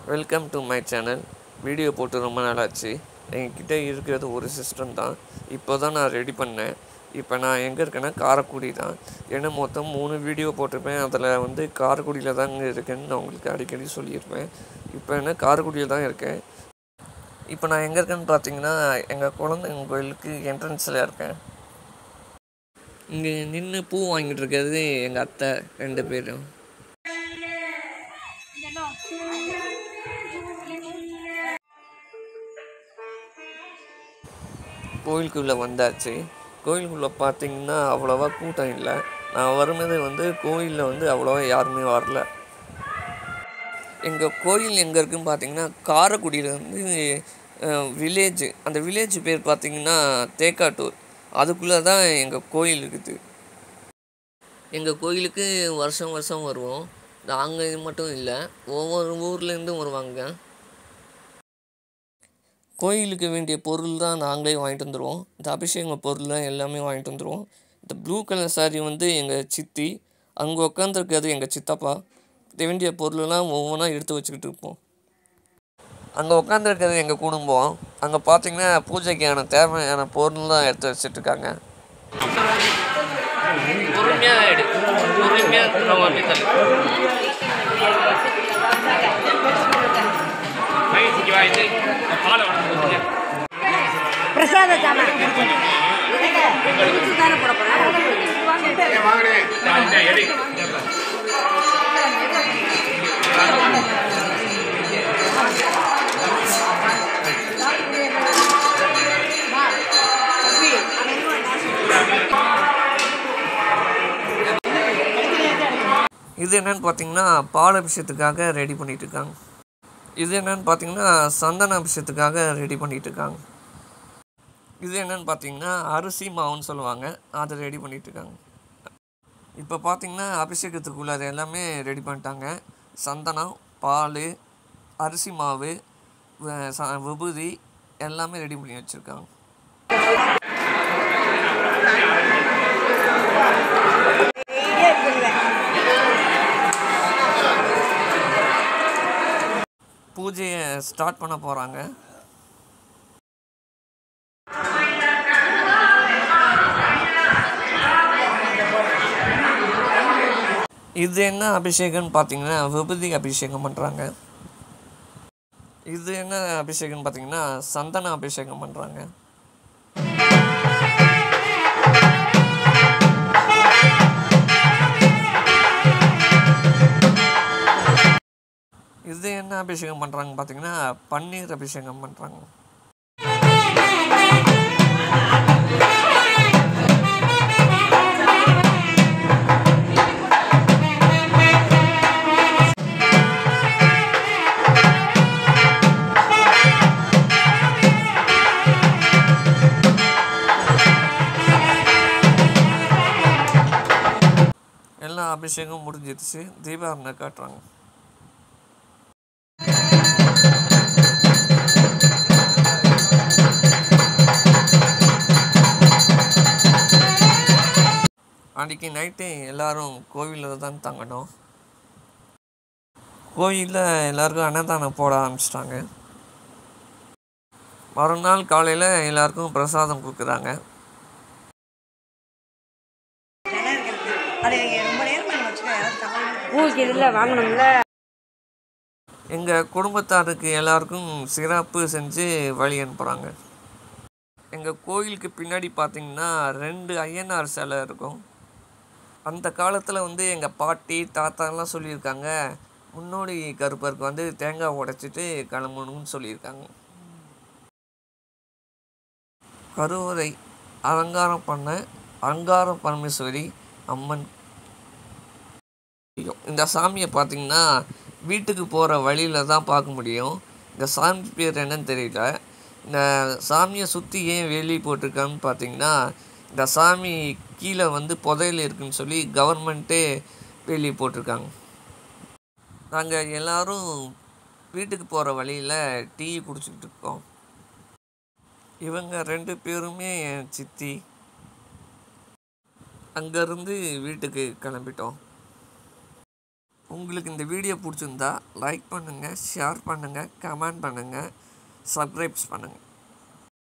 welcome to my channel video போட்டு ரொம்ப நாளாச்சு என்கிட்ட இருக்கிறது ஒரு சிஸ்டம் தான் இப்போ தான் நான் ரெடி பண்ணேன் இப்போ நான் எங்கே இருக்கேன்னா காரைக்குடி தான் ஏன்னா மொத்தம் மூணு வீடியோ போட்டிருப்பேன் அதில் வந்து காரைக்குடியில் தாங்க இருக்கேன்னு நான் உங்களுக்கு அடிக்கடி சொல்லியிருப்பேன் இப்போ என்ன காரைக்குடியில் தான் இருக்கேன் இப்போ நான் எங்கே இருக்கேன்னு பார்த்தீங்கன்னா எங்கள் குழந்தைங்க கோயிலுக்கு என்ட்ரன்ஸில் இருக்கேன் இங்கே நின்று பூ வாங்கிட்டு இருக்கிறது எங்கள் அத்தை ரெண்டு பேரும் கோயிலுக்குள்ளே வந்தாச்சு கோயிலுக்குள்ளே பார்த்தீங்கன்னா அவ்வளோவா கூட்டம் இல்லை நான் வரும்போது வந்து கோயிலில் வந்து அவ்வளோவா யாருமே வரல எங்கள் கோயில் எங்கே இருக்குன்னு பார்த்தீங்கன்னா காரைக்குடியில் வந்து வில்லேஜ் அந்த வில்லேஜ் பேர் பார்த்தீங்கன்னா தேக்காட்டூர் அதுக்குள்ளே தான் எங்கள் கோயில் இருக்குது எங்கள் கோயிலுக்கு வருஷம் வருஷம் வருவோம் நாங்கள் மட்டும் இல்லை ஒவ்வொரு ஊர்லேருந்தும் வருவாங்க கோயிலுக்கு வேண்டிய பொருள் தான் நாங்களே வாங்கிட்டு வந்துடுவோம் இந்த அபிஷேக பொருள் எல்லாமே வாங்கிட்டு வந்துடுவோம் இந்த ப்ளூ கலர் சாரி வந்து எங்கள் சித்தி அங்கே உட்காந்துருக்கிறது எங்கள் சித்தப்பா இது வேண்டிய பொருளெல்லாம் ஒவ்வொன்றா எடுத்து வச்சுக்கிட்டு இருப்போம் அங்கே உட்காந்துருக்கிறது எங்கள் குடும்பம் அங்கே பார்த்தீங்கன்னா பூஜைக்கான தேவையான பொருள்லாம் எடுத்து வச்சுட்டு இருக்காங்க பொறுமையாக எடு பொறுமையாக பிரசாத சாமான் இது என்னன்னு பார்த்தீங்கன்னா பால் அபிஷேகத்துக்காக ரெடி பண்ணிட்டு இருக்காங்க இது என்னன்னு பார்த்தீங்கன்னா சந்தன அபிஷேகத்துக்காக ரெடி பண்ணிட்டு இருக்காங்க இது என்னன்னு பார்த்தீங்கன்னா அரிசி மாவுன்னு சொல்லுவாங்க அதை ரெடி பண்ணிட்டு இருக்காங்க இப்போ பார்த்தீங்கன்னா அபிஷேகத்துக்குள்ள அது எல்லாமே ரெடி பண்ணிட்டாங்க சந்தனம் பால் அரிசி மாவு வ- ச- விபூதி எல்லாமே ரெடி பண்ணி வச்சுருக்காங்க பூஜையை ஸ்டார்ட் பண்ண போகிறாங்க இது என்ன அபிஷேகம்னு பார்த்தீங்கன்னா விபூதி அபிஷேகம் பண்ணுறாங்க இது என்ன அபிஷேகம்னு பார்த்தீங்கன்னா சந்தன அபிஷேகம் பண்ணுறாங்க இது என்ன அபிஷேகம் பண்ணுறாங்க பார்த்தீங்கன்னா பன்னீர் அபிஷேகம் பண்ணுறாங்க எல்லா அபிஷேகம் முடிஞ்சிருச்சு தீபாவளி காட்டுறாங்க அன்றைக்கி நைட்டு எல்லாரும் கோவிலில் தான் தங்கணும் கோயிலில் எல்லாருக்கும் அன்னதானம் போட ஆரம்பிச்சிட்டாங்க மறுநாள் காலையில் எல்லாருக்கும் பிரசாதம் கொடுக்குறாங்க பூஜை இதில் வாங்கணும்ல எங்கள் குடும்பத்தாருக்கு எல்லாருக்கும் சிறப்பு செஞ்சு வழி அனுப்புகிறாங்க எங்கள் கோயிலுக்கு பின்னாடி பார்த்தீங்கன்னா ரெண்டு ஐயனார் சிலை இருக்கும் அந்த காலத்தில் வந்து எங்கள் பாட்டி தாத்தாலாம் சொல்லியிருக்காங்க முன்னோடி கருப்பருக்கு வந்து தேங்காய் உடைச்சிட்டு கிளம்பணும்னு சொல்லியிருக்காங்க கருவறை அலங்காரம் பண்ண அலங்கார பரமேஸ்வரி அம்மன் இந்த சாமியை பார்த்தீங்கன்னா வீட்டுக்கு போகிற வழியில் தான் பார்க்க முடியும் இந்த சாமி பேர் என்னன்னு தெரியல இந்த சாமியை சுற்றி ஏன் வேலி போட்டிருக்கான்னு பார்த்தீங்கன்னா இந்த சாமி கீழே வந்து புதையல் இருக்குன்னு சொல்லி கவர்மெண்ட்டே வேலி போட்டிருக்காங்க நாங்கள் எல்லாரும் வீட்டுக்கு போகிற வழியில் டீ குடிச்சிக்கிட்டு இருக்கோம் இவங்க ரெண்டு பேருமே என் சித்தி அங்கேருந்து வீட்டுக்கு கிளம்பிட்டோம் உங்களுக்கு இந்த வீடியோ பிடிச்சிருந்தா லைக் பண்ணுங்கள் ஷேர் பண்ணுங்கள் கமெண்ட் பண்ணுங்கள் சப்ஸ்கிரைப்ஸ் பண்ணுங்கள்